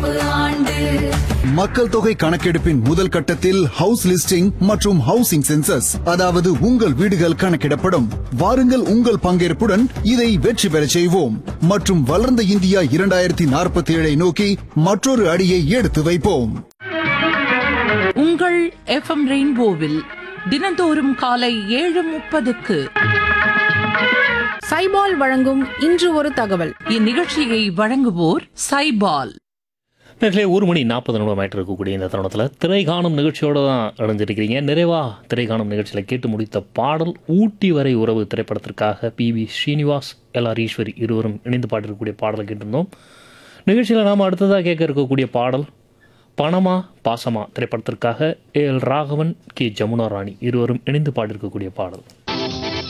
கணக்கெடுப்பு ஆண்டு மக்கள் தொகை கணக்கெடுப்பின் முதல் கட்டத்தில் ஹவுஸ் லிஸ்டிங் மற்றும் ஹவுசிங் சென்சஸ் அதாவது உங்கள் வீடுகள் கணக்கிடப்படும் வாருங்கள் உங்கள் பங்கேற்புடன் இதை வெற்றி பெறச் செய்வோம் மற்றும் வளர்ந்த இந்தியா இரண்டாயிரத்தி நாற்பத்தி ஏழை நோக்கி மற்றொரு அடியை எடுத்து வைப்போம் உங்கள் எஃப்எம் ரெயின்போவில் தினந்தோறும் காலை ஏழு முப்பதுக்கு சைபால் வழங்கும் இன்று ஒரு தகவல் இந்நிகழ்ச்சியை வழங்குவோர் சைபால் நேரிலே ஒரு மணி நாற்பது நிமிடம் ஆயிட்டு இருக்கக்கூடிய இந்த தருணத்தில் திரை காணும் நிகழ்ச்சியோடு தான் இணைஞ்சிருக்கிறீங்க நிறைவா திரை காணும் நிகழ்ச்சியில் கேட்டு முடித்த பாடல் ஊட்டி வரை உறவு திரைப்படத்திற்காக P V Srinivas L R Eswari இருவரும் இணைந்து பாடிருக்கக்கூடிய பாடலை கேட்டிருந்தோம் நிகழ்ச்சியில் நாம் அடுத்ததாக கேட்க இருக்கக்கூடிய பாடல் பணமா பாசமா திரைப்படத்திற்காக A L Raghavan K Jamuna Rani இருவரும் இணைந்து பாடியிருக்கக்கூடிய பாடல்